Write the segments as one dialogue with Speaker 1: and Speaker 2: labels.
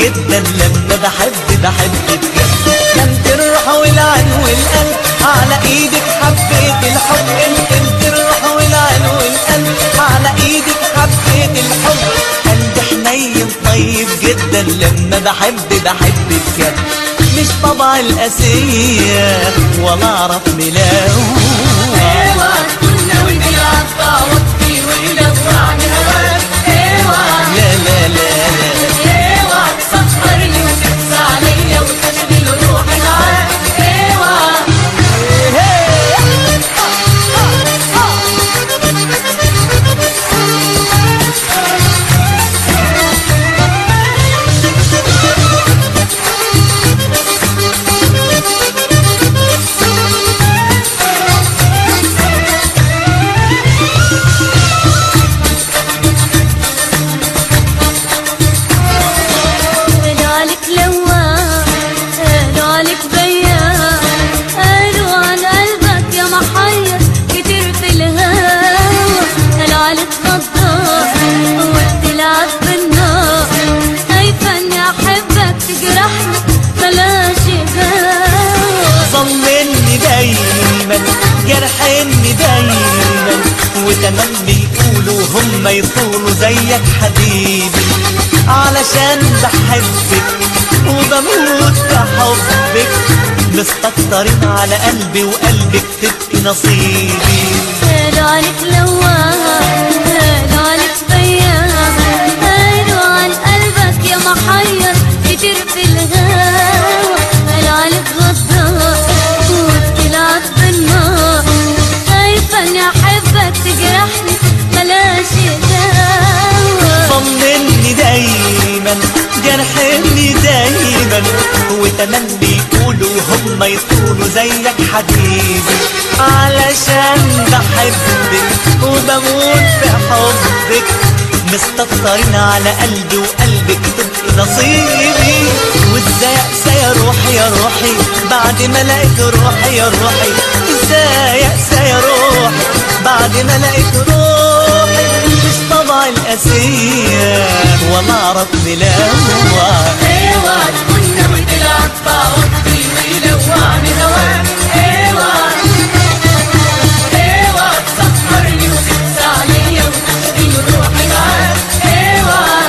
Speaker 1: جدا لما بحب بحب بجد كانت الروح والعين والقلب على ايدك حبيت الحب انت الروح والعين والقلب على ايدك حبيت الحب قلبي حنين طيب جدا لما بحب بحب بجد مش طبع القاسية ولا اعرف ملاوي
Speaker 2: ايوه كنا ونلعب تعوضتي ولوعني هواك ايوه
Speaker 1: لا لا لا لا
Speaker 2: ايوه تسهرني وتقسى عليا وتشغل روحي معاك ايوه قالوا عليك لوام قالوا عليك بيان قالوا عن قلبك يا محير كتير في الهوى قالوا عليك غدار وبتلعب بالنار خايفة اني احبك تجرحني بلاش غاوى
Speaker 1: ظلمني دايما جرحني دايما وتملي يقولوا هم يطولوا زيك حبيبي علشان بحبك وبموت في حبك مستكترين على قلبي وقلبك تبقي نصيبي
Speaker 2: قالوا عليك لوام قالوا عليك بيان قالوا عن قلبك يا محير كتير في الهوى قالوا عليك غدار وبتلعب بالنار خايفة اني احبك تجرحني بلاش دواء
Speaker 1: ظلمني دايما جرحني دايما وتملي يقولوا هم يطولوا زيك حبيبي علشان بحبك وبموت في حبك مستكترين على قلبي وقلبك تبقي نصيبي وازاي اقسى يا روحي يا روحي بعد ما لقيت روحي يا روحي ازاي اقسى يا روحي بعد ما لقيت روحي مش طبع القاسية ولا اعرف ملاوع
Speaker 2: ايوه كنا بنلعب بعضي ويلوعني هواك ايوه ايوه تسهرني وتقسى عليا وتشغل روحي معاك ايوه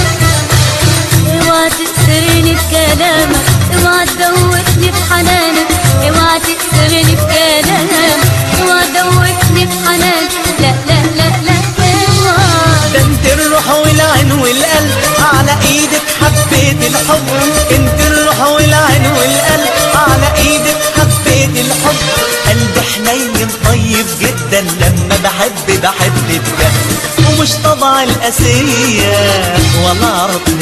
Speaker 2: اوعى تكسرني بكلامك اوعى تدوخني بحنانك اوعى تكسرني بكلامك اوعى تدوخني بحنانك لا لا لا لا اوعى
Speaker 1: ده انت الروح والعين والقلب على ايدك حبيت الحب انت الروح والعين والقلب على ايدك حبيت الحب قلبي حنين طيب جدا لما بحب بحب بجد ومش طبع القاسية ولا اعرف